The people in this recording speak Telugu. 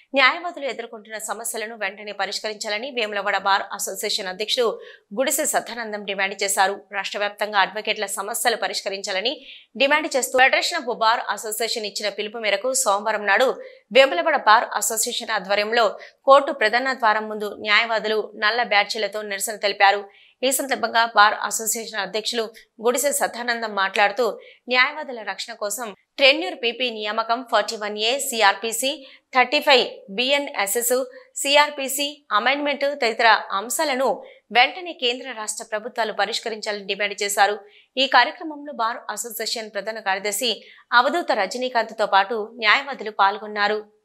న్యాయవాదులు ఎదుర్కొంటున్న సమస్యలను వెంటనే పరిష్కరించాలని వేములవాడ బార్ అసోసియేషన్ అధ్యక్షుడు గుడిసె సత్యానందం డిమాండ్ చేశారు రాష్ట్ర వ్యాప్తంగా అడ్వకేట్ల సమస్యలు పరిష్కరించాలని డిమాండ్ చేస్తూ ఫెడరేషన్ ఆఫ్ బార్ అసోసియేషన్ ఇచ్చిన పిలుపు మేరకు సోమవారం నాడు వేములవాడ బార్ అసోసియేషన్ ఆధ్వర్యంలో కోర్టు ప్రధాన ద్వారం ముందు న్యాయవాదులు నల్ల బ్యాడ్జీలతో నిరసన తెలిపారు ఈ సందర్భంగా బార్ అసోసియేషన్ అధ్యక్షులు గుడిసె సత్యానందం మాట్లాడుతూ న్యాయవాదుల రక్షణ కోసం ట్రెన్యూర్ పీపీ నియామకం forty one A CrPC thirty five BNSS CrPC amendment తదితర అంశాలను వెంటనే కేంద్ర రాష్ట్ర ప్రభుత్వాలు పరిష్కరించాలని డిమాండ్ చేశారు ఈ కార్యక్రమంలో బార్ అసోసియేషన్ ప్రధాన కార్యదర్శి అవధూత రజనీకాంత్ తో పాటు న్యాయవాదులు పాల్గొన్నారు